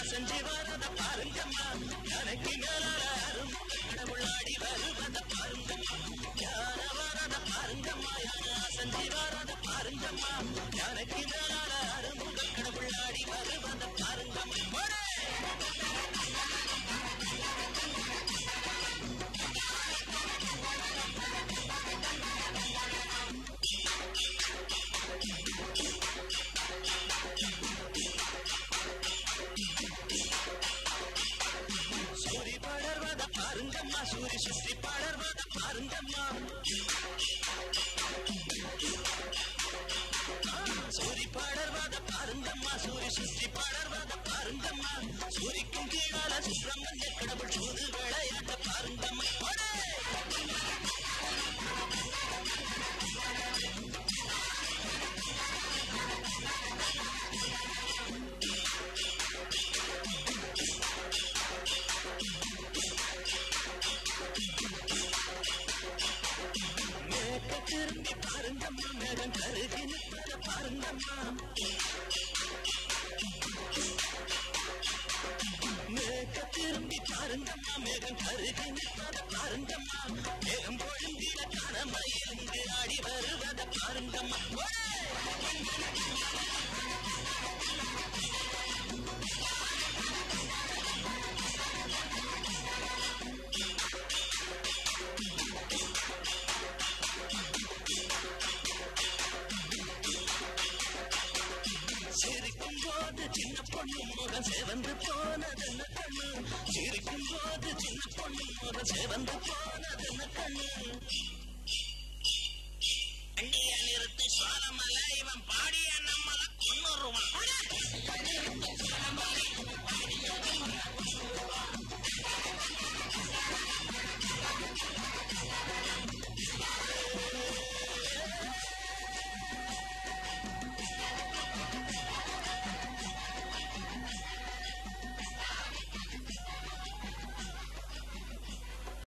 அசஞ்சி வரத பாருங்கம்மா எனக்கு மேலால அருமுக கடவுள் ஆடி வருவத பாருங்கம்மா யான வரத பாருங்கம்மா யான அசஞ்சி வரத பாருங்கம்மா எனக்கு மேலால அருமுக கடவுள் ஆடி வருவத பாருங்கம்மா போடே! சூரி படர்வத பாருங்கம்மா சூரி சுற்றி படர்வத பாருங்கம்மா ஆ, சூரி படர்வத பாருங்கம்மா சூரி சுற்றி படர்வத பாருங்கம்மா சூரிக்கும் கீழால சுப்பிரமணிய கடவுள் சூது விளையாட்ட பாருங்கம்மா போடே! மேற்க திரும்பி பாருங்கம்மா மேகம் கருகி நிற்பத பாருங்கம்மா மேற்க திரும்பி பாருங்கம்மா மேகம் கருகி நிற்பத பாருங்கம்மா மேகம் பொழுந்திட கணமையில் இங்கு ஆடி வருவத பாருங்கம்மா ஓடே! சிரிக்கும் போது சின்ன பொண்ணு முகம் செவந்து போனதென்ன கண்ணு சிரிக்கும் போது சின்ன பொண்ணு முகம் செவந்து போனதென்ன கண்ணு